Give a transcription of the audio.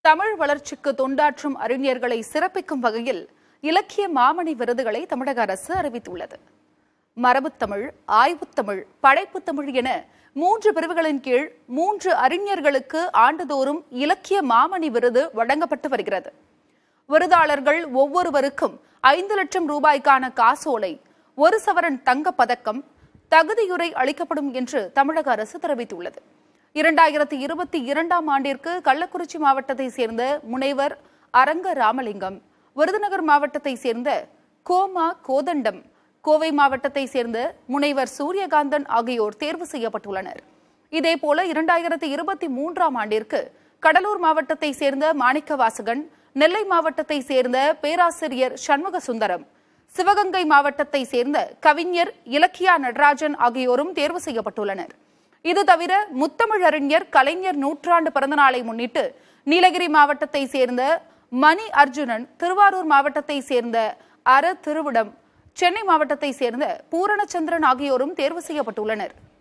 தமிழ் வளர்ச்சிக்கு தொண்டாற்றும் அறிஞர்களை சிறப்பிக்கும் வகையில் இலக்கிய மாமணி விருதுகளை தமிழக அரசு அறிவித்துள்ளது மரபுத்தமிழ் ஆய்வுத்தமிழ் படைப்புத்தமிழ் என மூன்று பிரிவுகளின் கீழ் மூன்று அறிஞர்களுக்கு ஆண்டுதோறும் இலக்கிய மாமணி விருது வழங்கப்பட்டு வருகிறது விருதாளர்கள் ஒவ்வொருவருக்கும் ஐந்து லட்சம் ரூபாய்க்கான காசோலை ஒரு சவரன் தங்கப் பதக்கம் தகுதியுரை அளிக்கப்படும் என்று தமிழக அரசு தெரிவித்துள்ளது இரண்டாயிரத்தி இருபத்தி இரண்டாம் ஆண்டிற்கு கள்ளக்குறிச்சி மாவட்டத்தை சேர்ந்த முனைவர் அரங்க ராமலிங்கம் விருதுநகர் மாவட்டத்தை சேர்ந்த கோமா கோதண்டம் கோவை மாவட்டத்தை சேர்ந்த முனைவர் சூரியகாந்தன் ஆகியோர் தேர்வு செய்யப்பட்டுள்ளனர் இதேபோல இரண்டாயிரத்தி இருபத்தி மூன்றாம் ஆண்டிற்கு கடலூர் மாவட்டத்தை சேர்ந்த மாணிக்க வாசகன் நெல்லை மாவட்டத்தை சேர்ந்த பேராசிரியர் சண்முக சுந்தரம் சிவகங்கை மாவட்டத்தை சேர்ந்த கவிஞர் இலக்கியா நடராஜன் ஆகியோரும் தேர்வு செய்யப்பட்டுள்ளனர் இது தவிர முத்தமிழறிஞர் கலைஞர் நூற்றாண்டு பிறந்தநாளை முன்னிட்டு நீலகிரி மாவட்டத்தை சேர்ந்த மணி அர்ஜுனன் திருவாரூர் மாவட்டத்தை சேர்ந்த அர திருவிடம் சென்னை மாவட்டத்தை சேர்ந்த பூரணச்சந்திரன் ஆகியோரும் தேர்வு செய்யப்பட்டுள்ளனர்